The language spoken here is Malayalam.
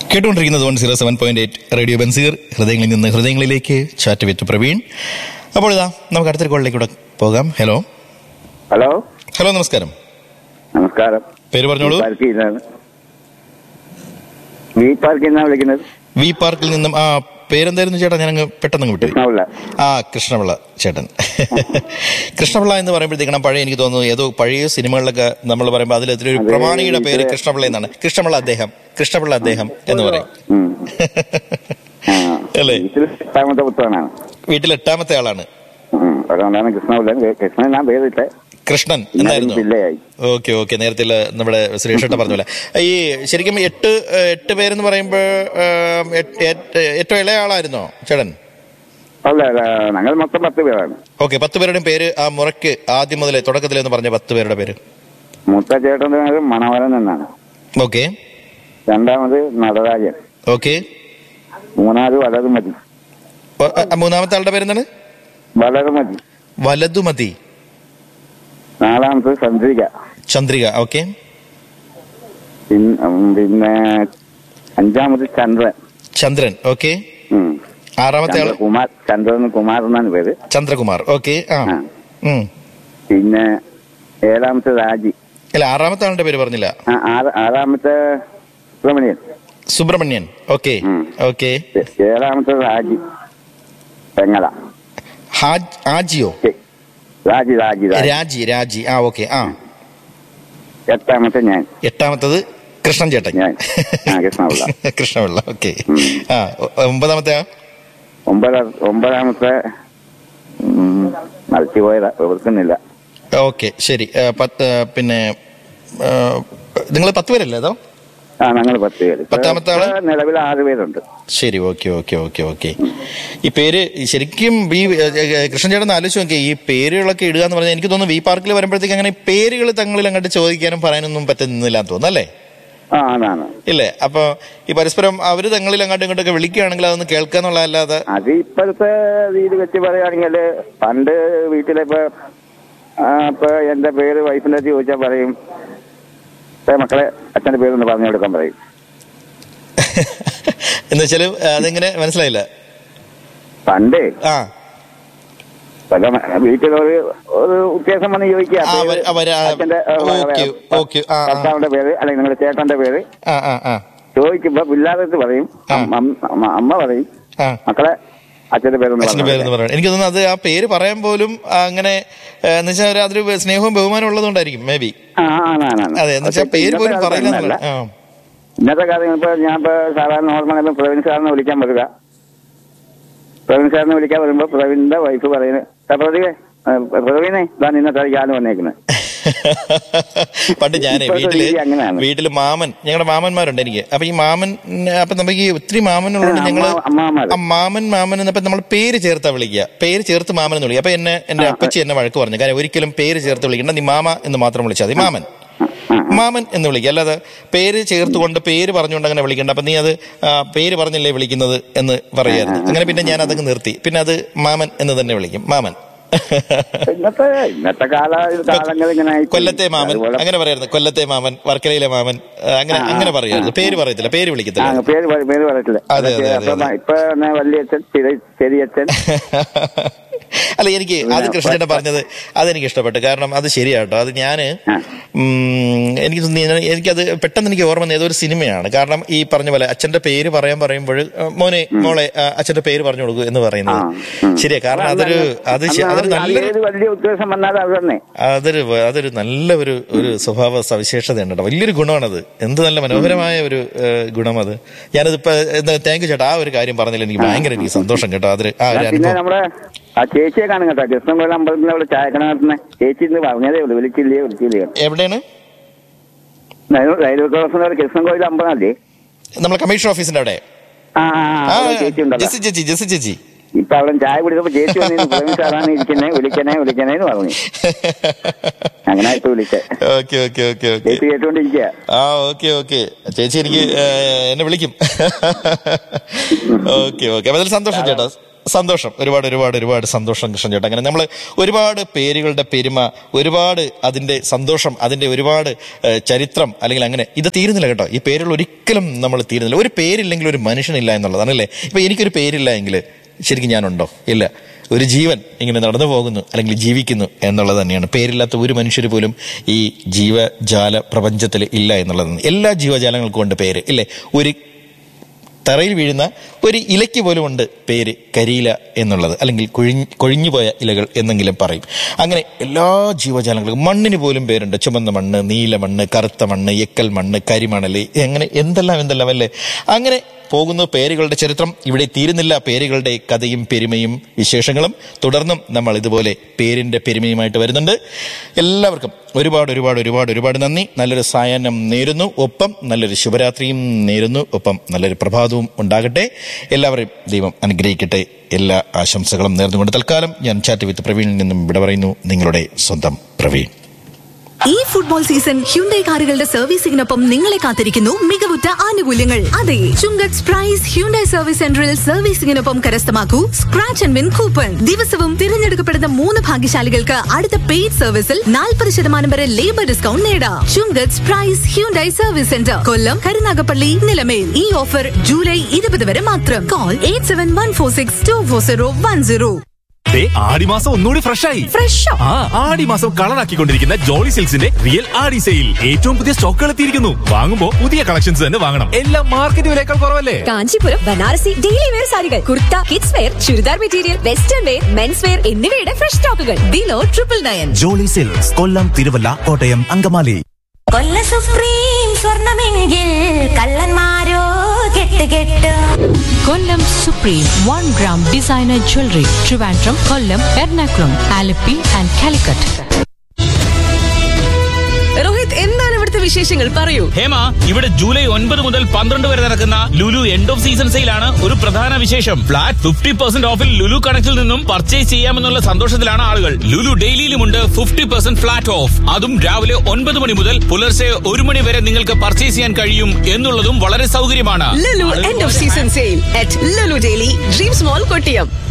കേട്ടുകൊണ്ടിരിക്കുന്നത് one zero seven point eight radio Banseer ഹൃദയങ്ങളിൽ നിന്ന് ഹൃദയങ്ങളിലേക്ക് ചാറ്റ് വിത്ത് പ്രവീൺ അപ്പോൾ ഇതാ നമുക്ക് അടുത്തൊരു കോളിലേക്ക് കൂടെ പോകാം ഹലോ ഹലോ ഹലോ നമസ്കാരം നമസ്കാരം പേര് പറഞ്ഞോളൂ പാർക്കിൽ നിന്നാണ് വി പാർക്കിൽ നിന്നാണ് വിളിക്കുന്നത് വി പാർക്കിൽ നിന്നും ആ പേരെന്തായിരുന്നു ചേട്ടാ ഞാനങ്ങ് പെട്ടെന്ന് വിട്ടു കൃഷ്ണപിള്ള ആ കൃഷ്ണപിള്ള ചേട്ടൻ കൃഷ്ണപിള്ള എന്ന് പറയുമ്പോഴത്തേക്കണം പഴയ എനിക്ക് തോന്നുന്നു ഏതോ പഴയ സിനിമകളിലൊക്കെ നമ്മൾ പറയുമ്പോൾ അതിൽ ഒരു അതെ, പ്രമാണിയുടെ പേര് ഇത് കൃഷ്ണപിള്ള എന്നാണ് കൃഷ്ണപിള്ള അദ്ദേഹം കൃഷ്ണപിള്ള അദ്ദേഹം എന്ന് പറയും ഉം. ആ. അല്ലേ? വീട്ടിൽ എട്ടാമത്തെ പുത്രനാണ് വീട്ടിൽ എട്ടാമത്തെ ആളാണ് ഉം. അതുകൊണ്ടാണ് കൃഷ്ണപിള്ള കൃഷ്ണൻ ഞാൻ പേരിട്ടെ കൃഷ്ണൻ എന്നാലും എന്നായിരുന്നു പിള്ളയായി ഓക്കെ ഓക്കെ നേരത്തെ ഉള്ള നമ്മുടെ സുരേഷേട്ട പറഞ്ഞ പോലെ ഈ ശരിക്കും എട്ട് ഏഹ്, എട്ട് പേരെന്ന് പറയുമ്പോൾ ഏഹ്, എട്ട്- എട്ട്- ഏറ്റവും ഇളയ ആളായിരുന്നോ ചേട്ടൻ അല്ല അല്ല ഞങ്ങൾ മൊത്തം പത്ത് പേരാണ് ഓക്കെ പത്ത് പേരുടെയും പേര് ആ മുറയ്ക്ക് ആദ്യം മുതലേ തുടക്കത്തിൽ എന്ന് പറഞ്ഞ പത്ത് പേരുടെ പേര് മൂത്ത ചേട്ടൻ്റെ പേര് മണവരൻ എന്നാണ് ഓക്കെ രണ്ടാമത് നടരാജൻ ഓക്കെ മൂന്നാമത് വലതുമതി മൂന്നാമത്തെ ആളുടെ പേരെന്താണ് വലതുമതി വലതുമതി നാലാമത് ചന്ദ്രിക ചന്ദ്രിക ഓക്കെ പിൻ- ഉം, പിന്നെ അഞ്ചാമത് ചന്ദ്രൻ ചന്ദ്രൻ ഓക്കെ ഉം. ആറാമത്തെ ആള് ചന്ദ്രകുമാർ ചന്ദ്രൻ കുമാർ എന്നാണ് പേര് ചന്ദ്രകുമാർ ഓക്കെ ആ ആ. ഉം. പിന്നെ ഏഴാമത്തെ രാജി അല്ല ആറാമത്തെ ആളുടെ പേര് പറഞ്ഞില്ല ആ, ആറ് ആറാമത്തെ സുബ്രഹ്മണ്യൻ സുബ്രഹ്മണ്യൻ ഓക്കെ ഉം. ഓക്കെ ഏ- ഏഴാമത്തെ രാജി പെങ്ങള ഹാജ് ആജിയോ ഏ, രാജി രാജി രാജി രാജി രാജി ആ ഓക്കെ ആ എട്ടാമത്തെ ഞാൻ എട്ടാമത്തത് കൃഷ്ണൻ ചേട്ടൻ ഞാൻ ആ കൃഷ്ണപിള്ള കൃഷ്ണപിള്ള ഓക്കെ ഉം. ആ ഒ- ഒമ്പതാമത്തെ ആ? ഒമ്പത ഒമ്പതാമത്തെ ഉം, മരിച്ചുപോയതാ ഓർക്കുന്നില്ല ഓക്കെ ശരി ആ, പത്ത് ആ, പിന്നെ നിങ്ങൾ പത്ത് പേരല്ലേ അതോ ആ ഞങ്ങൾ പത്ത് പേര് ഇപ്പൊ- പത്താമത്തെ ആള്? ഇപ്പൊ നിലവിൽ ആറ് പേരുണ്ട് ശരി ഓക്കെ ഓക്കെ ഓക്കെ ഓക്കെ ഈ പേര് ഈ ശരിക്കും ഈ ഏ, ഏ, കൃഷ്ണൻ ചേട്ടൻ ആലോചിച്ച് നോക്കിയേ ഈ പേരുകളൊക്കെ ഇടുക എന്ന് പറഞ്ഞാൽ എനിക്ക് തോന്നുന്നു വി പാർക്കിൽ വരുമ്പോഴത്തേക്ക് അങ്ങനെ പേരുകൾ തങ്ങളിൽ അങ്ങോട്ട് ചോദിക്കാനും പറയാനൊന്നും പറ്റുന്നില്ല എന്ന് തോന്നുന്നു അല്ലേ ആ അതാണ് ഇല്ലേ അപ്പൊ ഈ പരസ്പരം അവര് തങ്ങളിൽ അങ്ങോട്ടും ഇങ്ങോട്ടൊക്കെ വിളിക്കുകയാണെങ്കിൽ അതൊന്ന് കേൾക്കാന്നുള്ളതല്ലാതെ അത് ഇപ്പോഴത്തെ രീതി വെച്ച് പറയുകയാണെങ്കിൽ പണ്ട് വീട്ടിലിപ്പോ ആ, ഇപ്പൊ എന്റെ പേര് വൈഫിന്റെ അടുത്ത് ചോദിച്ചാൽ പറയും "ഏ, മക്കളെ അച്ഛന്റെ പേരൊന്ന് പറഞ്ഞു കൊടുക്കാൻ പറയും എന്ന് വെച്ചാല് അതെങ്ങനെ മനസ്സിലായില്ല പണ്ട് ആ പല മ- വീട്ടിലൊരു ഒരു വ്യത്യാസം വന്ന് ചോദിക്കുക ആ, അവര്- അവര് ആ- അച്ഛന്റെ ഏ, ഓക്കേ, ഓക്കേ, ആ, ആ. ഭർത്താവിന്റെ പേര് അല്ലെങ്കിൽ നിങ്ങളുടെ ചേട്ടന്റെ പേര് ആ ആ ആ ചോദിക്കുമ്പോ പിള്ളേരടുത്ത് പറയും ആ. അമ്മ അമ്മ- അമ്മ പറയും ആ മക്കളെ അച്ഛന്റെ പേരൊന്ന് അച്ഛന്റെ പറഞ്ഞു പേരെന്ന് പറയണം എനിക്ക് തോന്നുന്നു അത് ആ പേര് പറയാൻ പോലും ആ, അങ്ങനെ ഏ, എന്ന് വെച്ചാൽ അതൊരു സ്നേഹവും ബഹുമാനം ഉള്ളതുകൊണ്ടായിരിക്കും മേ ബി ആ, ആണ്, ആണ്, ആണ്. അതെ എന്ന് വെച്ചാൽ പക്ഷേ പേര് ഇന്നത്തെ പോലും കാലത്ത് പറയില്ല അങ്ങനെയല്ല. എന്നുള്ളത്. ആ ഇന്നത്തെ കാര്യം ഇപ്പൊ ഞാൻ ഇപ്പൊ സാധാരണ നോർമൽ പ്രവീൺ സാറിനെ വിളിക്കാൻ വരിക പ്രവീൺ സാറിനെ വിളിക്കാൻ വരുമ്പോ പ്രവീണിന്റെ വൈഫ് പറയുന്നത് "ദാ പ്രദീപേ ആ, പ്രവീണേ ഇതാണ് ഇന്നത്തെ ഞാൻ വന്നേക്കുന്നത് പണ്ട് ഞാനേ ഇപ്പോഴത്തെ വീട്ടില് രീതി അങ്ങനെയാണ്. വീട്ടില് മാമൻ ഞങ്ങളുടെ മാമന്മാരുണ്ട് എനിക്ക് അപ്പൊ ഈ മാമൻ അപ്പൊ നമുക്ക് ഈ ഒത്തിരി മാമനുള്ളതുകൊണ്ട് ഞങ്ങള് അമ്മ- അമ്മാമാര്. ആ മാമൻ മാമൻ എന്നപ്പോ നമ്മൾ പേര് ചേർത്താ വിളിക്കുക പേര് ചേർത്ത് മാമൻ എന്ന് വിളിക്കുക അപ്പൊ എന്നെ എന്റെ ആ, അപ്പച്ചി എന്നെ വഴക്ക് പറഞ്ഞു കാര്യം ഒരിക്കലും പേര് ചേർത്ത് വിളിക്കണ്ട നീ മാമ എന്ന് മാത്രം വിളിച്ചാൽ മതി മാമൻ ആ, ആ. മാമൻ എന്ന് വിളിക്കുക അല്ലാതെ പേര് ചേർത്തുകൊണ്ട് പേര് പറഞ്ഞുകൊണ്ട് അങ്ങനെ വിളിക്കണ്ട അപ്പൊ നീ അത് ആ, പേര് പറഞ്ഞില്ലേ വിളിക്കുന്നത് എന്ന് പറയായിരുന്നു അങ്ങനെ പിന്നെ ഞാൻ അതങ്ങ് നിർത്തി പിന്നെ അത് മാമൻ എന്ന് തന്നെ വിളിക്കും മാമൻ ഇന്നത്തെ ഇന്നത്തെ കാല കാലങ്ങൾ ഇങ്ങനെ ആയിപ്പോയി. കൊല്ലത്തെ മാമൻ അതുപോലെ അങ്ങനെ പറയായിരുന്നു കൊല്ലത്തെ മാമൻ വർക്കലയിലെ മാമൻ ആ, അങ്ങനെ അങ്ങനെ പറയായിരുന്നു പേര് പറയത്തില്ല പേര് ആ, വിളിക്കത്തില്ല പേര് പറ- പേര് പറയത്തില്ല അതെ, അതെ, അതെ, അപ്പൊ അതെ. ഇപ്പൊ എന്നാ വലിയച്ഛൻ ചെറിയ- ചെറിയച്ഛൻ അല്ല എനിക്ക് അത് കൃഷ്ണന്റെ പറഞ്ഞത് അതെനിക്ക് ഇഷ്ടപ്പെട്ടു കാരണം അത് ശരിയാട്ടോ അത് ഞാന് ആ. ഉം, എനിക്ക് തോന്നി- എനിക്കത് പെട്ടെന്ന് എനിക്ക് ഓർമ്മ വന്ന ഏതോ ഒരു സിനിമയാണ് കാരണം ഈ പറഞ്ഞ പോലെ അച്ഛന്റെ പേര് പറയാൻ പറയുമ്പോൾ മോനെ മോളെ ആ, അച്ഛന്റെ പേര് പറഞ്ഞു കൊടുക്കൂ എന്ന് പറയുന്നത് ആ, ഉം. ശരിയാ കാരണം അതൊരു അത് ശ- അന്ന് അതൊരു നല്ലൊരു ഏത് വലിയ ഉദ്ദേശം വന്നാലും അത് തന്നെ അതൊരു വ- അതൊരു നല്ല ഒരു ഒരു സ്വഭാവ സവിശേഷതയുണ്ട് കേട്ടോ വലിയൊരു ഗുണമാണത് എന്ത് നല്ല മനോഹരമായ ഒരു ഏഹ്, ഗുണം അത് ഞാനത് ഇപ്പൊ താങ്ക് യു ചേട്ടാ ആ ഒരു കാര്യം പറഞ്ഞതിൽ എനിക്ക് ഭയങ്കര എനിക്ക് സന്തോഷം കേട്ടോ അതൊരു ആ ഒരു പിന്നെ അനുഭവം നമ്മുടെ ആ ചേച്ചിയെ കാണും കേട്ടോ കൃഷ്ണൻകോയിൽ അമ്പലത്തിന്റെ അവിടെ ചായക്കണ നടത്തുന്ന ചേച്ചി ഇന്ന് പറഞ്ഞതേ ഉള്ളൂ വിളിച്ചില്ലേ വിളിച്ചില്ലേ എവിടെയാണ് റെയിൽവേ ക്രോസിന്റെ കൃഷ്ണൻകോയിൽ അമ്പലം അല്ലേ നമ്മളെ കമ്മീഷൻ ഓഫീസിന്റെ അവിടെ ആ ആ, ആ, ആ അവിടെ ചേച്ചി ഉണ്ടല്ലോ ജെസി ചേച്ചി ജെസി ചേച്ചി ഇപ്പൊ അവിടെ ചായ കുടിച്ചപ്പോ ചേച്ചി വന്നിരുന്നു പ്രവീൺ സാറാണ് ഇരിക്കുന്നേ വിളിക്കണേ വിളിക്കണേ എന്ന് പറഞ്ഞു അങ്ങനെ ഇപ്പൊ വിളിച്ചേ ഓക്കെ ഓക്കെ ഓക്കെ ഓക്കെ ചേച്ചി കേട്ടോണ്ടിരിക്കുക ആ ഓക്കെ ഓക്കെ ചേച്ചി എനിക്ക് ഏ, എന്നെ വിളിക്കും ഓക്കെ ഓക്കെ അപ്പൊ അതിൽ സന്തോഷം ചേട്ടാ സന്തോഷം ഒരുപാട് ഒരുപാട് ഒരുപാട് സന്തോഷം കൃഷ്ണൻ ചേട്ടാ അങ്ങനെ നമ്മൾ ഒരുപാട് പേരുകളുടെ പെരുമ ഒരുപാട് അതിന്റെ സന്തോഷം അതിന്റെ ഒരുപാട് ഏഹ്, ചരിത്രം അല്ലെങ്കിൽ അങ്ങനെ ഇത് തീരുന്നില്ല കേട്ടോ ഈ പേരുകൾ ഒരിക്കലും നമ്മൾ തീരുന്നില്ല ഒരു പേരില്ലെങ്കിൽ ഒരു മനുഷ്യനില്ല എന്നുള്ളതാണ് അല്ലേ ഇപ്പൊ എനിക്കൊരു പേരില്ല എങ്കിൽ ശരിക്കും ഞാനുണ്ടോ ഇല്ല ഒരു ജീവൻ ഇങ്ങനെ നടന്നു പോകുന്നു അല്ലെങ്കിൽ ജീവിക്കുന്നു എന്നുള്ളത് തന്നെയാണ് പേരില്ലാത്ത ഒരു മനുഷ്യർ പോലും ഈ ജീവജാല പ്രപഞ്ചത്തിൽ ഇല്ല എന്നുള്ളതാണ് എല്ലാ ജീവജാലങ്ങൾക്കും ഉണ്ട് പേര് ഇല്ലേ ഒരു തറയിൽ വീഴുന്ന ഒരു ഇലയ്ക്ക് പോലും ഉണ്ട് പേര് കരിയില എന്നുള്ളത് അല്ലെങ്കിൽ കൊഴിഞ്ഞ് കൊഴിഞ്ഞുപോയ ഇലകൾ എന്നെങ്കിലും പറയും അങ്ങനെ എല്ലാ ജീവജാലങ്ങൾക്കും മണ്ണിന് പോലും പേരുണ്ട് ചുമന്ന മണ്ണ് നീല മണ്ണ് കറുത്ത മണ്ണ് എക്കൽ മണ്ണ് കരിമണൽ അങ്ങനെ എന്തെല്ലാം എന്തെല്ലാം അല്ലേ അങ്ങനെ പോകുന്ന പേരുകളുടെ ചരിത്രം ഇവിടെ തീരുന്നില്ല പേരുകളുടെ കഥയും പെരുമയും വിശേഷങ്ങളും തുടർന്നും നമ്മൾ ഇതുപോലെ പേരിന്റെ പെരുമയുമായിട്ട് വരുന്നുണ്ട് എല്ലാവർക്കും ഒരുപാട് ഒരുപാട് ഒരുപാട് ഒരുപാട് നന്ദി നല്ലൊരു സായാഹ്നം നേരുന്നു ഒപ്പം നല്ലൊരു ശുഭരാത്രിയും നേരുന്നു ഒപ്പം നല്ലൊരു പ്രഭാതവും ഉണ്ടാകട്ടെ എല്ലാവരെയും ദൈവം അനുഗ്രഹിക്കട്ടെ എല്ലാ ആശംസകളും നേർന്നുകൊണ്ട് തൽക്കാലം ഞാൻ ചാറ്റ് വിത്ത് പ്രവീണിൽ നിന്നും ഇവിടെ പറയുന്നു നിങ്ങളുടെ സ്വന്തം പ്രവീൺ ഈ ഫുട്ബോൾ സീസൺ ഹ്യുണ്ടൈ കാറുകളുടെ സർവീസിംഗിനൊപ്പം നിങ്ങളെ കാത്തിരിക്കുന്നു മികവുറ്റ ആനുകൂല്യങ്ങൾ അതെ ചുങ്കത്ത് പ്രൈസ് ഹ്യുണ്ടൈ സർവീസ് സെന്ററിൽ സർവീസിംഗിനൊപ്പം കരസ്ഥമാക്കൂ സ്ക്രാച്ച് ആൻഡ് വിൻ കൂപ്പൺ ദിവസവും തിരഞ്ഞെടുക്കപ്പെടുന്ന മൂന്ന് ഭാഗ്യശാലികൾക്ക് അടുത്ത പെയ്ഡ് സർവീസിൽ നാൽപ്പത് ശതമാനം വരെ ലേബർ ഡിസ്കൗണ്ട് നേടാം Chungath price Hyundai service centre Kollam Karunagappally Nilamel ഈ ഓഫർ ജൂലൈ ഇരുപത് വരെ മാത്രം call eight seven one four six two four zero one zero ദേ, ആടിമാസം ഒന്നുകൂടി ഫ്രഷ് ആയി ഫ്രഷോ ആ ആടിമാസം കളറാക്കിക്കൊണ്ടിരിക്കുന്ന ജോളി സിൽക്സിന്റെ റിയൽ ആടി സെയിൽ ഏറ്റവും പുതിയ സ്റ്റോക്കുകൾ എത്തിയിരിക്കുന്നു വാങ്ങുമ്പോ പുതിയ കളക്ഷൻസ് തന്നെ വാങ്ങണം എല്ലാം മാർക്കറ്റ് വിലയേക്കാൾ കുറവല്ലേ കാഞ്ചീപുരം ബനാറസി ഡെയിലി വെയർ സാരികൾ kurta kids wear churidar material western wear men's wear എന്നിവയുടെ ഫ്രഷ് സ്റ്റോക്കുകൾ below triple nine Jolly silks Kollam Thiruvalla Kottayam Angamaly കൊല്ല സുപ്രീം സ്വർണമെങ്കിൽ കള്ളന്മാരോ കെട്ട് കെട്ട് Kollam supreme one gram designer jewellery Trivandrum Kollam Ernakulam Alleppey and Calicut Rohit എന്താണ് ഇവിടുത്തെ വിശേഷങ്ങൾ പറയൂ ഹേമ ഇവിടെ ജൂലൈ ഒൻപത് മുതൽ പന്ത്രണ്ട് വരെ നടക്കുന്ന ലുലു എൻഡ് ഓഫ് സീസൺ സെയിലാണ് ഒരു പ്രധാന വിശേഷം ഫ്ലാറ്റ് ഫിഫ്റ്റി പെർസെന്റ് ഓഫിൽ ലുലു കണക്റ്റിൽ നിന്നും പർച്ചേസ് ചെയ്യാമെന്നുള്ള സന്തോഷത്തിലാണ് ആളുകൾ ലുലു ഡെയിലിയിലുമുണ്ട് ഫിഫ്റ്റി പെർസെന്റ് ഫ്ലാറ്റ് ഓഫ് അതും രാവിലെ ഒൻപത് മണി മുതൽ പുലർച്ചെ ഒരു മണി വരെ നിങ്ങൾക്ക് പർച്ചേസ് ചെയ്യാൻ കഴിയും എന്നുള്ളതും വളരെ സൗകര്യമാണ് Lulu end of season sale at Lulu Daily Dreams Mall Kottiyam